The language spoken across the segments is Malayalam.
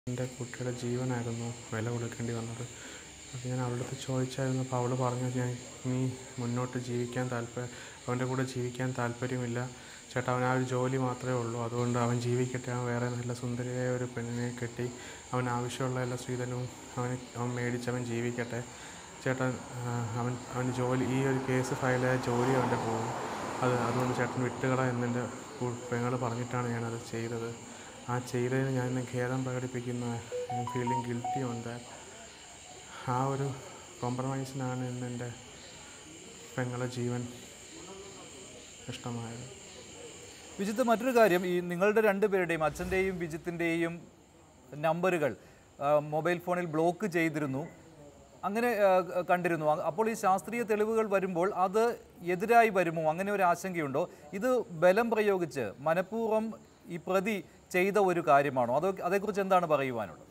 എൻ്റെ കുട്ടിയുടെ ജീവനായിരുന്നു വില കൊടുക്കേണ്ടി വന്നത് അപ്പോൾ ഞാൻ അവളുടെ അടുത്ത് ചോദിച്ചായിരുന്നു അപ്പോൾ അവൾ പറഞ്ഞു ഞാൻ ഇനി മുന്നോട്ട് ജീവിക്കാൻ താല്പര്യം അവൻ്റെ കൂടെ ജീവിക്കാൻ താല്പര്യമില്ല ചേട്ടാ അവൻ ആ ഒരു ജോലി മാത്രമേ ഉള്ളൂ അതുകൊണ്ട് അവൻ ജീവിക്കട്ടെ അവൻ വേറെ നല്ല സുന്ദരിയായ ഒരു പെണ്ണിനെ കെട്ടി അവൻ ആവശ്യമുള്ള എല്ലാ സ്ത്രീധനവും അവന് അവൻ മേടിച്ച് അവൻ ജീവിക്കട്ടെ ചേട്ടൻ ആ, അവൻ അവന് ജോലി ഈ ഒരു കേസ് ഫയലായ ജോലി അവൻ്റെ പോകും അത് അതുകൊണ്ട് ചേട്ടൻ വിട്ടുകള എന്നെൻ്റെ പെങ്ങൾ പറഞ്ഞിട്ടാണ് ഞാനത് ചെയ്തത് ആ ചെയ്തതിന് ഞാൻ ഇന്ന് ഖേദം പ്രകടിപ്പിക്കുന്ന ഫീലിംഗ് ഗിൽറ്റി ഓൺ ദാറ്റ് ആ ഒരു കോംപ്രമൈസിനാണ് ഇന്ന് എൻ്റെ പെങ്ങളെ ജീവൻ നഷ്ടമായത് വിജിത്ത് മറ്റൊരു കാര്യം ഈ നിങ്ങളുടെ രണ്ടുപേരുടെയും അച്ഛൻ്റെയും വിജിത്തിൻ്റെയും നമ്പറുകൾ ആ, മൊബൈൽ ഫോണിൽ ബ്ലോക്ക് ചെയ്തിരുന്നു അങ്ങനെ ആ, കണ്ടിരുന്നു അ- അപ്പോൾ ഈ ശാസ്ത്രീയ തെളിവുകൾ വരുമ്പോൾ അത് എതിരായി വരുമോ അങ്ങനെ ഒരു ആശങ്കയുണ്ടോ ഇത് ബലം പ്രയോഗിച്ച് മനഃപൂർവ്വം ഈ പ്രതി ചെയ്ത ഒരു കാര്യമാണോ അതോ അതേക്കുറിച്ച് എന്താണ് പറയുവാനുള്ളത്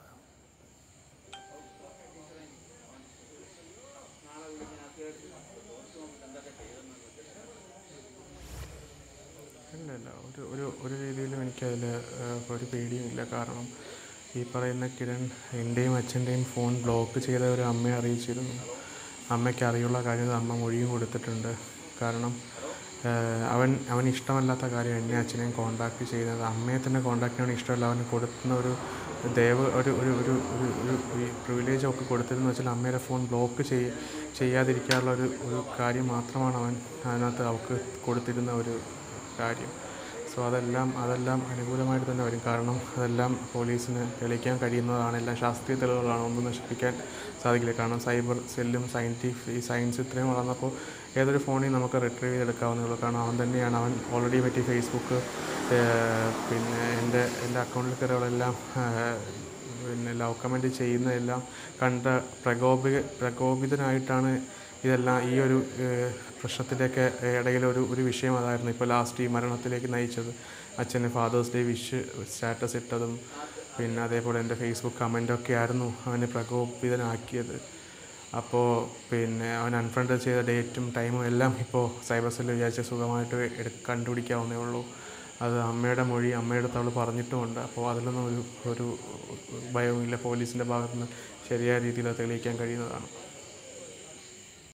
ഇല്ല ഇല്ല ഒരു ഒരു ഒരു രീതിയിലും എനിക്കതിൽ ഒരു പേടിയുമില്ല കാരണം ഈ പറയുന്ന കിരൺ എൻ്റെയും അച്ഛൻ്റെയും ഫോൺ ബ്ലോക്ക് ചെയ്ത ഒരു അമ്മയെ അറിയിച്ചിരുന്നു അമ്മയ്ക്ക് അറിയുള്ള കാര്യം അമ്മ മൊഴിയും കൊടുത്തിട്ടുണ്ട് കാരണം ഏഹ്, അവൻ അവന് ഇഷ്ടമല്ലാത്ത കാര്യം എന്നെ അച്ഛനെയും കോണ്ടാക്ട് ചെയ്യുന്നത് അമ്മയെ തന്നെ കോണ്ടാക്ട് ചെയ്യാൻ ഇഷ്ടമല്ല അവന് കൊടുക്കുന്ന ഒരു ദയവ് ഒരു ഒരു ഒരു ഒരു ഒരു പ്രിവിലേജ് ഒക്കെ കൊടുത്തിരുന്നു വെച്ചാൽ അമ്മയുടെ ഫോൺ ബ്ലോക്ക് ചെയ്യ ചെയ്യാതിരിക്കാനുള്ള ഒരു ഒരു കാര്യം മാത്രമാണ് അവൻ അതിനകത്ത് അവൾക്ക് കൊടുത്തിരുന്ന ഒരു കാര്യം സോ അതെല്ലാം അതെല്ലാം അനുകൂലമായിട്ട് തന്നെ വരും കാരണം അതെല്ലാം പോലീസിന് തെളിയിക്കാൻ കഴിയുന്നതാണ് എല്ലാം ശാസ്ത്രീയ തെളിവുകളാണ് ഒന്നും നശിപ്പിക്കാൻ സാധിക്കില്ല കാരണം സൈബർ സെല്ലും സയൻറ്റിഫിക് ഈ സയൻസ് ഇത്രയും വളർന്നപ്പോൾ ഏതൊരു ഫോണിൽ നമുക്ക് റിട്രീവ് ചെയ്തെടുക്കാവുന്നേ ഉള്ളൂ കാരണം അവൻ തന്നെയാണ് അവൻ ഓൾറെഡി പറ്റി ഫേസ്ബുക്ക് ഏഹ്, പിന്നെ എൻ്റെ എൻ്റെ അക്കൗണ്ടിൽ കയറികളെല്ലാം പിന്നെ ലവ് കമൻറ്റ് ചെയ്യുന്നതെല്ലാം കണ്ട പ്രകോപി പ്രകോപിതനായിട്ടാണ് ഇതെല്ലാം ഈ ഒരു ഏഹ്, പ്രശ്നത്തിൻ്റെയൊക്കെ ഇടയിൽ ഒരു ഒരു വിഷയം അതായിരുന്നു ഇപ്പോൾ ലാസ്റ്റ് ഈ മരണത്തിലേക്ക് നയിച്ചത് അച്ഛന് ഫാദേഴ്സ് ഡേ വിഷ് സ്റ്റാറ്റസ് ഇട്ടതും പിന്നെ അതേപോലെ എൻ്റെ ഫേസ്ബുക്ക് കമൻ്റൊക്കെ ആയിരുന്നു അവനെ പ്രകോപിതനാക്കിയത് അപ്പോൾ പിന്നെ അവൻ അൺഫ്രണ്ട് ചെയ്ത ഡേറ്റും ടൈമും എല്ലാം ഇപ്പോൾ സൈബർ സെല്ല് വിചാരിച്ച സുഖമായിട്ട് എടു കണ്ടുപിടിക്കാവുന്നേ ഉള്ളൂ അത് അമ്മയുടെ മൊഴി അമ്മയുടെ അടുത്ത് അവൾ പറഞ്ഞിട്ടുമുണ്ട് അപ്പോൾ അതിലൊന്നും ഒരു ഒരു ഭയവുമില്ല പോലീസിൻ്റെ ഭാഗത്തുനിന്ന് ശരിയായ രീതിയിൽ അത് തെളിയിക്കാൻ കഴിയുന്നതാണ്